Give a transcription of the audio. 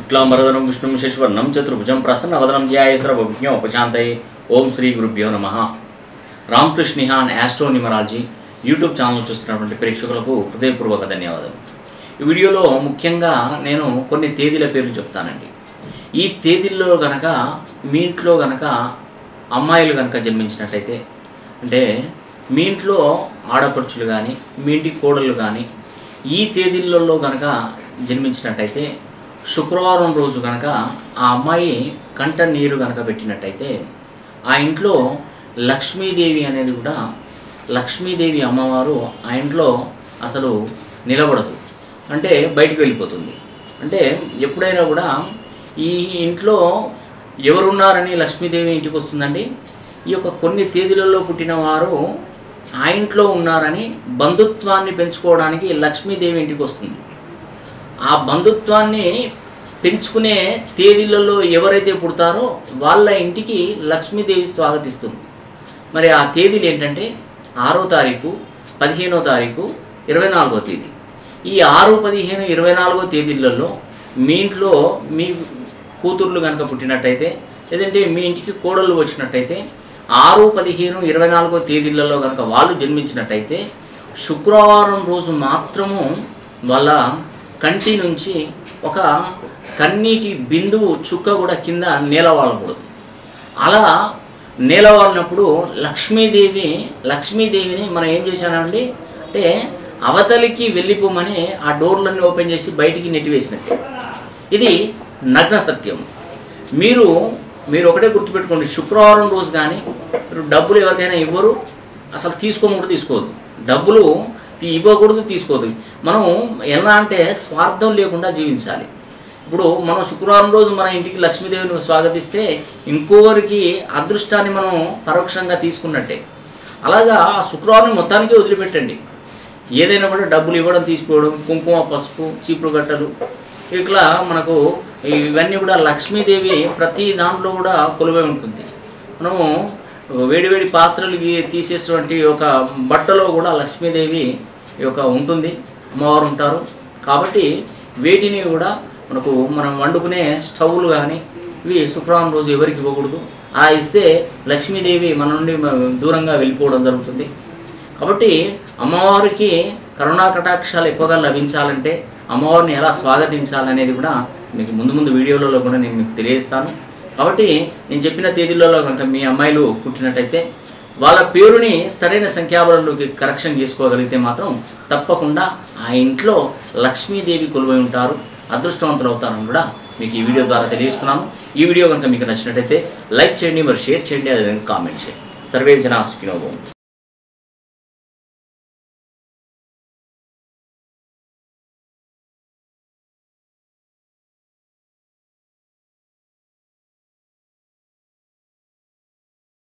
శుక్లాంబరధరం విష్ణుం శశివర్ణం చతుర్భుజం ప్రసన్నవదనం ధ్యాయ సర్వజ్ఞోపశాంతయే ఓం శ్రీ గురుభ్యో నమ రామకృష్ణిహాన్ యాస్ట్రో న్యూమరాలజీ యూట్యూబ్ ఛానల్ చూస్తున్నటువంటి ప్రేక్షకులకు హృదయపూర్వక ధన్యవాదాలు ఈ వీడియోలో ముఖ్యంగా నేను కొన్ని తేదీల పేర్లు చెప్తానండి ఈ తేదీల్లో గనక మీ ఇంట్లో గనక అమ్మాయిలు కనుక జన్మించినట్టయితే అంటే మీ ఇంట్లో ఆడపడుచులు కానీ మీ ఇంటి కోడళ్ళు కానీ ఈ తేదీలలో గనక జన్మించినట్టయితే శుక్రవారం రోజు గనక ఆ అమ్మాయి కంట నీరు గనక పెట్టినట్టయితే ఆ ఇంట్లో లక్ష్మీదేవి అనేది కూడా లక్ష్మీదేవి అమ్మవారు ఆ ఇంట్లో అసలు నిలబడదు అంటే బయటికి వెళ్ళిపోతుంది అంటే ఎప్పుడైనా కూడా ఈ ఇంట్లో ఎవరున్నారని లక్ష్మీదేవి ఇంటికి వస్తుందండి ఈ యొక్క కొన్ని తేదీలలో పుట్టిన వారు ఆ ఇంట్లో ఉన్నారని బంధుత్వాన్ని పెంచుకోవడానికి లక్ష్మీదేవి ఇంటికి వస్తుంది ఆ బంధుత్వాన్ని పెంచుకునే తేదీలలో ఎవరైతే పుడతారో వాళ్ళ ఇంటికి లక్ష్మీదేవి స్వాగతిస్తుంది మరి ఆ తేదీలు ఏంటంటే ఆరో తారీఖు పదిహేనో తారీఖు ఇరవై నాలుగో తేదీ ఈ ఆరు పదిహేను ఇరవై నాలుగో తేదీలలో మీ ఇంట్లో మీ కూతుర్లు కనుక పుట్టినట్టయితే లేదంటే మీ ఇంటికి కోడళ్ళు వచ్చినట్టయితే ఆరు పదిహేను ఇరవై నాలుగో తేదీలలో కనుక వాళ్ళు జన్మించినట్టయితే శుక్రవారం రోజు మాత్రము వాళ్ళ కంటి నుంచి ఒక కన్నీటి బిందువు చుక్క కూడా కింద నేలవాలకూడదు అలా నేలవాడినప్పుడు లక్ష్మీదేవి లక్ష్మీదేవిని మనం ఏం చేశానండి అంటే అవతలికి వెళ్ళిపోమని ఆ డోర్లన్నీ ఓపెన్ చేసి బయటికి నెట్టివేసినట్టు ఇది నగ్న సత్యం మీరు మీరు ఒకటే గుర్తుపెట్టుకోండి శుక్రవారం రోజు కానీ మీరు డబ్బులు ఎవరికైనా ఇవ్వరు అసలు తీసుకోకూడదు తీసుకోవద్దు డబ్బులు తీ- ఇవ్వకూడదు తీసుకోవద్దు మనం ఎలా అంటే స్వార్థం లేకుండా జీవించాలి ఇప్పుడు మనం శుక్రవారం రోజు మన ఇంటికి లక్ష్మీదేవిని స్వాగతిస్తే ఇంకొకరికి అదృష్టాన్ని మనం పరోక్షంగా తీసుకున్నట్టే అలాగా ఆ శుక్రవారం మొత్తానికి వదిలిపెట్టండి ఏదైనా కూడా డబ్బులు ఇవ్వడం తీసుకోవడం కుంకుమ పసుపు చీపురు గట్టలు ఇట్లా మనకు ఇవన్నీ కూడా లక్ష్మీదేవి ప్రతి దాంట్లో కూడా కొలువై ఉంటుంది మనము వేడివేడి పాత్రలు గీ- తీసేటువంటి ఒక బట్టలో కూడా లక్ష్మీదేవి ఈ యొక్క ఉంటుంది అమ్మవారు ఉంటారు కాబట్టి వేటిని కూడా మనకు మనం వండుకునే స్టవ్లు కానీ ఇవి శుక్రవారం రోజు ఎవరికి ఇవ్వకూడదు అలా ఇస్తే లక్ష్మీదేవి మన నుండి మ- దూరంగా వెళ్ళిపోవడం జరుగుతుంది కాబట్టి అమ్మవారికి కరుణా కటాక్షాలు ఎక్కువగా లభించాలంటే అమ్మవారిని ఎలా స్వాగతించాలనేది కూడా మీకు ముందు ముందు వీడియోలలో కూడా నేను మీకు తెలియజేస్తాను కాబట్టి నేను చెప్పిన తేదీలలో కనుక మీ అమ్మాయిలు పుట్టినట్టయితే వాళ్ళ పేరుని సరైన సంఖ్యాబలంలోకి కరెక్షన్ చేసుకోగలిగితే మాత్రం తప్పకుండా ఆ ఇంట్లో లక్ష్మీదేవి కొలువై ఉంటారు అదృష్టవంతులు అవుతారని కూడా మీకు ఈ వీడియో ద్వారా తెలియజేస్తున్నాను ఈ వీడియో కనుక మీకు నచ్చినట్టయితే లైక్ చేయండి మరి షేర్ చేయండి అదేవిధంగా కామెంట్ చేయండి సర్వే జనా సుఖినోభవం